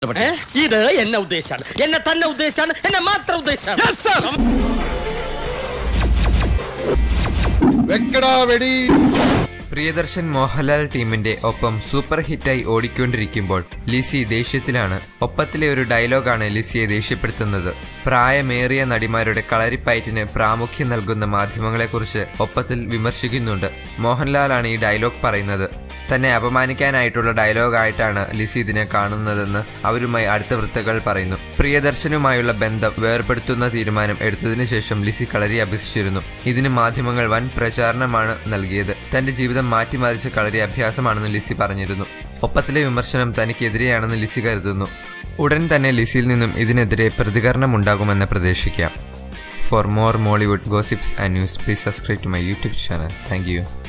ഏ? ഇത് എന്നെ ഉദ്ദേശാണ് എന്നെ തന്നെ ഉദ്ദേശാണ് എന്നെ മാത്രം ഉദ്ദേശാണ് വെക്കടാ വെടി പ്രിയദർശൻ മോഹൻലാൽ ടീമിന്റെ ഒപ്പം സൂപ്പർ ഹിറ്റായി ഓടിക്കൊണ്ടിരിക്കുമ്പോൾ ലിസി ദേഷ്യത്തിലാണ് ഒപ്പത്തിലെ ഒരു ഡയലോഗാണ് ലിസിയെ ദേഷ്യപ്പെടുത്തുന്നത് പ്രായമേറിയ നടിമാരുടെ കളരിപ്പയറ്റിന് പ്രാമുഖ്യം നൽകുന്ന മാധ്യമങ്ങളെക്കുറിച്ച് ഒപ്പത്തിൽ വിമർശിക്കുന്നുണ്ട് മോഹൻലാലാണ് ഈ ഡയലോഗ് പറയുന്നത് തന്നെ അപമാനിക്കാനായിട്ടുള്ള ഡയലോഗായിട്ടാണ് ലിസി ഇതിനെ കാണുന്നതെന്ന് അവരുമായി അടുത്ത വൃത്തകൾ പറയുന്നു പ്രിയദർശനുമായുള്ള ബന്ധം വേർപെടുത്തുന്ന തീരുമാനം എടുത്തതിനു ശേഷം ലിസി കളരി അഭ്യസിച്ചിരുന്നു ഇതിന് മാധ്യമങ്ങൾ വൻ പ്രചാരണമാണ് നൽകിയത് തന്റെ ജീവിതം മാറ്റിമറിച്ച കളരി അഭ്യാസമാണെന്ന് ലിസി പറഞ്ഞിരുന്നു ഒപ്പത്തിലെ വിമർശനം തനിക്കെതിരെയാണെന്ന് ലിസി കരുതുന്നു ഉടൻ തന്നെ ലിസിയിൽ നിന്നും ഇതിനെതിരെ പ്രതികരണമുണ്ടാകുമെന്ന് പ്രതീക്ഷിക്കാം for more Mollywood gossips and news please subscribe to my YouTube channel thank U